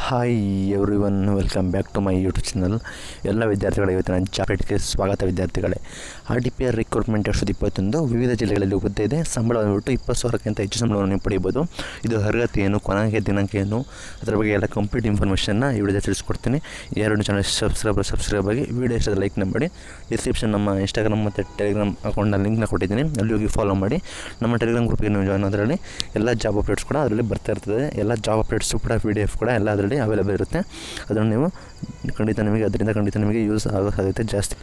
hi everyone welcome back to my YouTube channel ಎಲ್ಲ ವಿದ್ಯಾರ್ಥಿಗಳ ಇವತ್ತಿನ ಜಾಬ್ರೇಟ್ಗೆ ಸ್ವಾಗತ ವಿದ್ಯಾರ್ಥಿಗಳೇ R D P R recruitment ಎರಡು ಸಾವಿರದ ಇಪ್ಪತ್ತೊಂದು ವಿವಿಧ ಜಿಲ್ಲೆಗಳಲ್ಲಿ ಹುದ್ದೆ ಇದೆ ಸಂಬಳ ಬಂದ್ಬಿಟ್ಟು ಇಪ್ಪತ್ತು ಸಾವಿರಕ್ಕಿಂತ ಹೆಚ್ಚು ಸಂಬಳವನ್ನು ನೀವು ಪಡೆಯಬೋದು ಇದು ಅರ್ಹತೆ ಏನು ಕೊನೆಗೆ ದಿನಾಂಕ ಏನು ಅದರ ಬಗ್ಗೆ ಎಲ್ಲ ಕಂಪ್ಲೀಟ್ ಇನ್ಫಾರ್ಮೇಷನ್ನ ಈ ವಿಡಿಯೋದಲ್ಲಿ ತಿಳಿಸ್ಕೊಡ್ತೀನಿ ಎರಡು ಚಾನಲ್ ಸಬ್ಸ್ಕ್ರೈಬರ್ ಸಬ್ಸ್ಕ್ರೈಬ್ ಆಗಿ ವಿಡಿಯೋ ಇಷ್ಟದ ಲೈಕ್ನ ಮಾಡಿ ಡಿಸ್ಕ್ರಿಪ್ಷನ್ ನಮ್ಮ ಇನ್ಸ್ಟಾಗ್ರಾಮ್ ಮತ್ತು ಟೆಲಿಗ್ರಾಮ್ ಅಕೌಂಟ್ನ ಲಿಂಕ್ನ ಕೊಟ್ಟಿದ್ದೀನಿ ಅಲ್ಲಿ ಹೋಗಿ ಫಾಲೋ ಮಾಡಿ ನಮ್ಮ ಟೆಲಿಗ್ರಾಮ್ ಗ್ರೂಪ್ಗೆ ನೀವು ಜಾಯ್ನ್ ಅದರಲ್ಲಿ ಎಲ್ಲ ಜಾಬ್ ಅಪ್ಡೇಟ್ಸ್ ಕೂಡ ಅದರಲ್ಲಿ ಬರ್ತಾ ಇರ್ತದೆ ಎಲ್ಲ ಜಾಬ್ ಅಪ್ಡೇಟ್ಸು ಕೂಡ ಪಿ ಡಿ ಎಫ್ ಕೂಡ ಎಲ್ಲ ಅದರಲ್ಲಿ ಅವೈಲೇಬಲ್ ಇರುತ್ತೆ ಅದನ್ನು ನೀವು ಖಂಡಿತ ನಿಮಗೆ ಅದರಿಂದ ಖಂಡಿತ ನಿಮಗೆ ಯೂಸ್ ಆಗೋ ಸಾಧ್ಯತೆ ಜಾಸ್ತಿ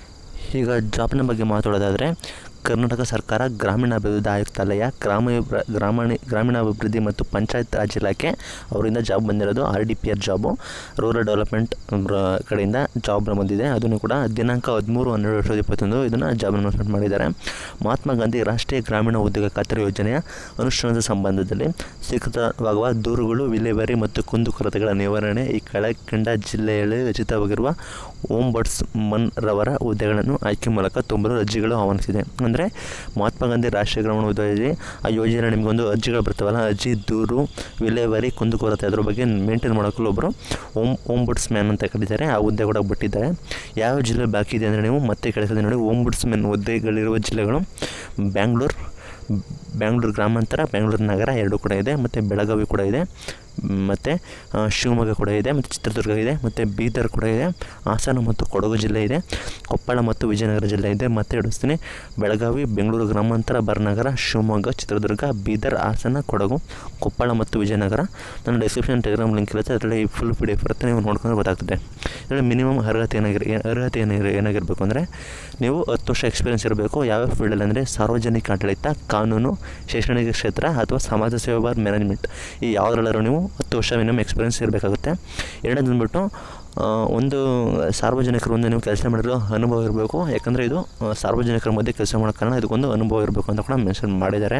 ಈಗ ಜಾಬ್ನ ಬಗ್ಗೆ ಮಾತಾಡೋದಾದರೆ ಕರ್ನಾಟಕ ಸರ್ಕಾರ ಗ್ರಾಮೀಣಾಭಿವೃದ್ಧಿ ಆಯುಕ್ತಾಲಯ ಗ್ರಾಮ ಗ್ರಾಮೀಣ ಗ್ರಾಮೀಣಾಭಿವೃದ್ಧಿ ಮತ್ತು ಪಂಚಾಯತ್ ರಾಜ್ ಇಲಾಖೆ ಅವರಿಂದ ಜಾಬ್ ಬಂದಿರೋದು R D P R job rural development ಕಡೆಯಿಂದ ಜಾಬ್ ಬಂದಿದೆ ಅದನ್ನು ಕೂಡ ದಿನಾಂಕ ಹದಿಮೂರು ಹನ್ನೆರಡು ಎರಡು ಸಾವಿರದ ಇಪ್ಪತ್ತೊಂದು ಇದನ್ನು ಜಾಬ್ ಅನೌನ್ಸ್ಮೆಂಟ್ ಮಾಡಿದ್ದಾರೆ ಮಹಾತ್ಮ ಗಾಂಧಿ ರಾಷ್ಟ್ರೀಯ ಗ್ರಾಮೀಣ ಉದ್ಯೋಗ ಖಾತರಿ ಯೋಜನೆಯ ಅನುಷ್ಠಾನದ ಸಂಬಂಧದಲ್ಲಿ ಸ್ವೀಕೃತವಾಗುವ ದೂರುಗಳು ವಿಲೇವಾರಿ ಮತ್ತು ಕುಂದುಕೊರತೆಗಳ ನಿವಾರಣೆ ಈ ಕೆಳಕಂಡ ಜಿಲ್ಲೆಯಲ್ಲಿ ರಚಿತವಾಗಿರುವ ಓಂ ಬಡ್ಸ್ ಮನ್ ರವರ ಹುದ್ದೆಗಳನ್ನು ಆಯ್ಕೆ ಮೂಲಕ ತುಂಬಲು ಅರ್ಜಿಗಳು ಆಹ್ವಾನಿಸಿದೆ ಅಂದರೆ ಮಹಾತ್ಮ ಗಾಂಧಿ ರಾಷ್ಟ್ರೀಯ ಗ್ರಾಮೀಣ ಉದ್ಯೋಗ ಆ ಯೋಜನೆ ನಿಮಗೊಂದು ಅರ್ಜಿಗಳು ಬರ್ತಾವಲ್ಲ ಅರ್ಜಿ ದೂರು ವಿಲೇವಾರಿ ಕುಂದುಕೊರತೆ ಅದ್ರ ಬಗ್ಗೆ ಮೇಂಟೈನ್ ಮಾಡೋಕ್ಕೂ ಒಬ್ಬರು ಓಮ್ ಓಂಬುಡ್ಸ್ ಮ್ಯಾನ್ ಅಂತ ಕರೀತಾರೆ ಆ ಹುದ್ದೆ ಕೂಡ ಬಿಟ್ಟಿದ್ದಾರೆ ಯಾವ ಜಿಲ್ಲೆ ಬಾಕಿ ಇದೆ ಅಂದರೆ ನೀವು ಮತ್ತೆ ಕೆಲಸದ ನೋಡಿ ಓಂಬುಡ್ಸ್ ಮ್ಯಾನ್ ಹುದ್ದೆಗಳಿರುವ ಜಿಲ್ಲೆಗಳು ಬ್ಯಾಂಗ್ಳೂರು ಬ್ಯಾಂಗ್ಳೂರು ಗ್ರಾಮಾಂತರ ಬ್ಯಾಂಗ್ಳೂರು ನಗರ ಎರಡೂ ಕೂಡ ಇದೆ ಮತ್ತು ಬೆಳಗಾವಿ ಕೂಡ ಇದೆ ಮತ್ತು ಶಿವಮೊಗ್ಗ ಕೂಡ ಇದೆ ಮತ್ತು ಚಿತ್ರದುರ್ಗ ಇದೆ ಮತ್ತು ಬೀದರ್ ಕೂಡ ಇದೆ ಹಾಸನ ಮತ್ತು ಕೊಡಗು ಜಿಲ್ಲೆ ಇದೆ ಕೊಪ್ಪಳ ಮತ್ತು ವಿಜಯನಗರ ಜಿಲ್ಲೆ ಇದೆ ಮತ್ತೆ ಹಿಡಿಸ್ತೀನಿ ಬೆಳಗಾವಿ ಬೆಂಗಳೂರು ಗ್ರಾಮಾಂತರ ಬರನಗರ ಶಿವಮೊಗ್ಗ ಚಿತ್ರದುರ್ಗ ಬೀದರ್ ಹಾಸನ ಕೊಡಗು ಕೊಪ್ಪಳ ಮತ್ತು ವಿಜಯನಗರ ನನ್ನ ಡಿಸ್ಕ್ರಿಪ್ಷನ್ ಟೆಲಿಗ್ರಾಮ್ ಲಿಂಕ್ ಇರುತ್ತೆ ಅದರಲ್ಲಿ ಫುಲ್ ಪಿ ಡಿ ಎಫ್ ಇರುತ್ತೆ ನೀವು ನೋಡ್ಕೊಂಡ್ರೆ ಗೊತ್ತಾಗ್ತದೆ ಇದರಲ್ಲಿ ಮಿನಿಮಮ್ ಅರ್ಹತೆ ಏನಾಗಿರ್ ಅರ್ಹತೆ ಏನಾಗಿರ್ ಏನಾಗಿರಬೇಕು ಅಂದರೆ ನೀವು ಹತ್ತು ವರ್ಷ ಎಕ್ಸ್ಪೀರಿಯನ್ಸ್ ಇರಬೇಕು ಯಾವ್ಯಾವ ಫೀಲ್ಡಲ್ಲಿ ಅಂದರೆ ಸಾರ್ವಜನಿಕ ಆಡಳಿತ ಕಾನೂನು ಶೈಕ್ಷಣಿಕ ಕ್ಷೇತ್ರ ಅಥವಾ ಸಮಾಜ ಸೇವಾ ಮ್ಯಾನೇಜ್ಮೆಂಟ್ ಈ ಯಾವುದ್ರಲ್ಲಾದ್ರೂ ನೀವು ಹತ್ತು ವರ್ಷ ಮಿನಿಮಮ್ ಎಕ್ಸ್ಪೀರಿಯನ್ಸ್ ಇರಬೇಕಾಗುತ್ತೆ ಎರಡನೇದು ಬಂದ್ಬಿಟ್ಟು ಒಂದು ಸಾರ್ವಜನಿಕರ ಮುಂದೆ ನೀವು ಕೆಲಸ ಮಾಡಿರೋ ಅನುಭವ ಇರಬೇಕು ಯಾಕಂದರೆ ಇದು ಸಾರ್ವಜನಿಕರ ಮಧ್ಯೆ ಕೆಲಸ ಮಾಡೋ ಕಾರಣ ಇದಕ್ಕೊಂದು ಅನುಭವ ಇರಬೇಕು ಅಂತ ಕೂಡ ಮೆನ್ಷನ್ ಮಾಡಿದ್ದಾರೆ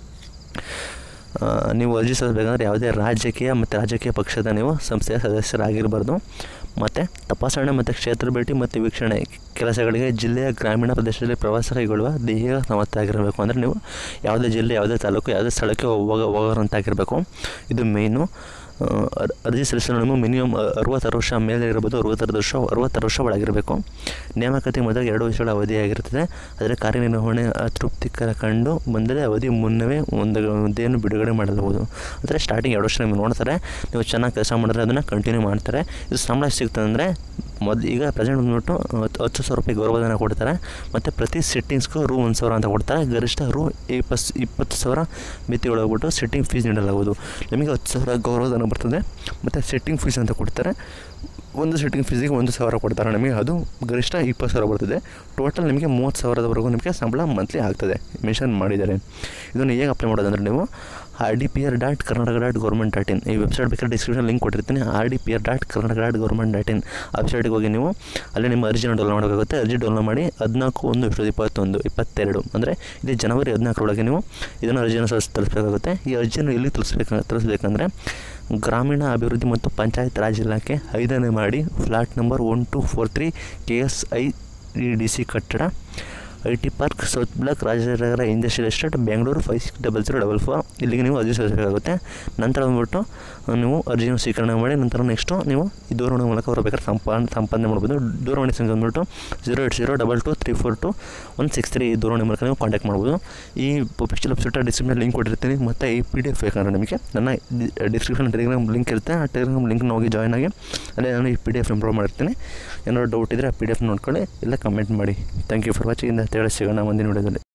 ನೀವು ಅರ್ಜಿ ಸಲ್ಲಿಸಬೇಕಂದ್ರೆ ಯಾವುದೇ ರಾಜಕೀಯ ಮತ್ತು ರಾಜಕೀಯ ಪಕ್ಷದ ನೀವು ಸಂಸ್ಥೆಯ ಸದಸ್ಯರಾಗಿರಬಾರ್ದು ಮತ್ತು ತಪಾಸಣೆ ಮತ್ತು ಕ್ಷೇತ್ರ ಭೇಟಿ ಮತ್ತು ವೀಕ್ಷಣೆ ಕೆಲಸಗಳಿಗೆ ಜಿಲ್ಲೆಯ ಗ್ರಾಮೀಣ ಪ್ರದೇಶದಲ್ಲಿ ಪ್ರವಾಸ ಕೈಗೊಳ್ಳುವ ದೇಹ ಸಮರ್ಥವಾಗಿರಬೇಕು ಅಂದರೆ ನೀವು ಯಾವುದೇ ಜಿಲ್ಲೆ ಯಾವುದೇ ತಾಲೂಕು ಯಾವುದೇ ಸ್ಥಳಕ್ಕೆ ಹೋಗ ಹೋಗೋರಂತಾಗಿರಬೇಕು ಇದು ಮೇಯ್ನು ಅರ್ಜಿ ಸಲ್ಲಿಸಲು ನೀವು ಮಿನಿಮಮ್ ಅರುವತ್ತಾರು ವರ್ಷ ಮೇಲೆ ಇರ್ಬೋದು ಅರುವತ್ತಾರು ವರ್ಷ ಅರುವತ್ತಾರು ವರ್ಷ ಒಳಗಿರಬೇಕು ನೇಮಕಾತಿ ಮೊದಲು ಎರಡು ವರ್ಷಗಳ ಅವಧಿಯಾಗಿರುತ್ತದೆ ಆದರೆ ಕಾರ್ಯನಿರ್ವಹಣೆ ಅತೃಪ್ತಿಕರ ಕಂಡು ಬಂದರೆ ಅವಧಿ ಮುನ್ನವೇ ಒಂದು ಹುದ್ದೆಯನ್ನು ಬಿಡುಗಡೆ ಮಾಡಬಹುದು ಅಂದರೆ ಸ್ಟಾರ್ಟಿಂಗ್ ಎರಡು ವರ್ಷ ನಿಮಗೆ ನೋಡ್ತಾರೆ ನೀವು ಚೆನ್ನಾಗಿ ಕೆಲಸ ಮಾಡಿದ್ರೆ ಅದನ್ನು ಕಂಟಿನ್ಯೂ ಮಾಡ್ತಾರೆ ಇದು ಸಂಬಳ ಸಿಗ್ತದೆ ಅಂದರೆ ಮೊದಲು ಈಗ ಪ್ರೆಸೆಂಟ್ ಬಂದ್ಬಿಟ್ಟು ಹತ್ತು ಸಾವಿರ ರೂಪಾಯಿ ಗೌರವಧನ ಕೊಡ್ತಾರೆ ಮತ್ತು ಪ್ರತಿ ಸಿಟ್ಟಿಂಗ್ಸ್ಗೂ ರೂ ಒಂದು ಸಾವಿರ ಅಂತ ಕೊಡ್ತಾರೆ ಗರಿಷ್ಠ ರೂ ಇಪ್ಪತ್ತು ಇಪ್ಪತ್ತು ಸಾವಿರ ಮಿತಿ ಒಳಗ್ಬಿಟ್ಟು ಸಿಟ್ಟಿಂಗ್ ಫೀಸ್ ನೀಡಲಾಗುವುದು ನಿಮಗೆ ಹತ್ತು ಸಾವಿರ ಗೌರವಧನ ಬರ್ತದೆ ಮತ್ತು ಸೆಟ್ಟಿಂಗ್ ಫೀಸ್ ಅಂತ ಕೊಡ್ತಾರೆ ಒಂದು ಸೆಟ್ಟಿಂಗ್ ಫೀಸಿಗೆ ಒಂದು ಸಾವಿರ ಕೊಡ್ತಾರೆ ನಮಗೆ ಅದು ಗರಿಷ್ಠ ಇಪ್ಪತ್ತು ಸಾವಿರ ಬರ್ತದೆ ಟೋಟಲ್ ನಿಮಗೆ ಮೂವತ್ತು ಸಾವಿರದವರೆಗೂ ನಿಮಗೆ ಸಂಬಳ ಮಂತ್ಲಿ ಆಗ್ತದೆ ಮೆನ್ಷನ್ ಮಾಡಿದ್ದಾರೆ ಇದನ್ನು ಹೇಗೆ ಅಪ್ಲೈ ಮಾಡೋದಂದರೆ ನೀವು R D P R dot Karnataka dot government dot in ಈ ವೆಬ್ಸೈಟ್ ಬೇಕಾದ್ರೆ ಡಿಸ್ಕ್ರಿಪ್ಷನ್ ಲಿಂಕ್ ಕೊಟ್ಟಿರ್ತೀನಿ R D P R dot Karnataka dot government dot in ಆ ವೆಬ್ಸೈಟ್ಗೆ ಹೋಗಿ ನೀವು ಅಲ್ಲಿ ನಿಮ್ಮ ಅರ್ಜಿನ ಡೌನ್ಲೋಡ್ ಮಾಡೋಕ್ಕಾಗುತ್ತೆ ಅರ್ಜಿ ಡೌನ್ಲೋಡ್ ಮಾಡಿ ಹದಿನಾಲ್ಕು ಒಂದು ಎರಡು ಸಾವಿರದ ಇಪ್ಪತ್ತೊಂದು ಇಪ್ಪತ್ತೆರಡು ಅಂದರೆ ಇದು ಜನವರಿ ಹದಿನಾಲ್ಕರೊಳಗೆ ನೀವು ಇದನ್ನು ಅರ್ಜಿಯನ್ನು ಸಲ್ಲಿಸ್ ತಲುಪಿಸಬೇಕಾಗುತ್ತೆ ಈ ಅರ್ಜಿಯನ್ನು ಎಲ್ಲಿ ತಲುಪಿಸ್ಬೇಕು ತಲುಪಿಸ್ಬೇಕಂದ್ರೆ ಗ್ರಾಮೀಣ ಅಭಿವೃದ್ಧಿ ಮತ್ತು ಪಂಚಾಯತ್ ರಾಜ್ ಇಲಾಖೆ ಐದನೇ ಮಾಡಿ flat number one two four three K S I I D C ಕಟ್ಟಡ I T park south block Rajanagara industrial estate Bengaluru five six double zero double four ಇಲ್ಲಿಗೆ ನೀವು ಅರ್ಜಿ ಸಲ್ಲಿಸಬೇಕಾಗುತ್ತೆ ನಂತರ ಬಂದ್ಬಿಟ್ಟು ನೀವು ಅರ್ಜಿಯನ್ನು ಸ್ವೀಕರಣೆ ಮಾಡಿ ನಂತರ ನೆಕ್ಸ್ಟು ನೀವು ಈ ದೂರವಾಣಿ ಮೂಲಕ ಬರಬೇಕಾದ್ರೆ ಸಂಪಾದನೆ ಸಂಪಾದನೆ ಮಾಡ್ಬೋದು ದೂರವಾಣಿ ಸಂಖ್ಯೆ ಬಂದ್ಬಿಟ್ಟು zero eight zero double two three four two one six three ಈ ದೂರವಾಣಿ ಮೂಲಕ ನೀವು ಕಾಂಟ್ಯಾಕ್ಟ್ ಮಾಡ್ಬೋದು ಈ ಪಿಕ್ಚರ್ ವೆಬ್ಸೈಟ್ ಡಿಸ್ಕ್ರಿಪ್ಷನ್ ಲಿಂಕ್ ಕೊಟ್ಟಿರ್ತೀನಿ ಮತ್ತು ಈ ಪಿ ಡಿ ಎಫ್ ಬೇಕಂದ್ರೆ ನಿಮಗೆ ನನ್ನ ಡಿಸ್ಕ್ರಿಪ್ಷನ್ ಟೆಲಿಗ್ರಾಮ್ ಲಿಂಕ್ ಇರುತ್ತೆ ಆ ಟೆಲಿಗ್ರಾಮ್ ಲಿಂಕ್ನ ಹೋಗಿ ಜಾಯ್ನ್ ಆಗಿ ಅಲ್ಲೇ ನಾನು ಈ ಪಿ ಡಿ ಎಫ್ ಇಂಪ್ರೂವ್ ಮಾಡಿರ್ತೀನಿ ಏನಾದ್ರು ಡೌಟ್ ಇದ್ದರೆ ಆ ಪಿ ಡಿ ಎಫ್ ನೋಡ್ಕೊಳ್ಳಿ ಇಲ್ಲ ಕಮೆಂಟ್ ಮಾಡಿ ಥ್ಯಾಂಕ್ ಯು ಫಾರ್ ವಾಚಿಂಗ್ ಇಂದ ಹೇಳಿ ಸಿಗೋಣ ಮುಂದಿನ ವಿಡಿಯೋದಲ್ಲಿ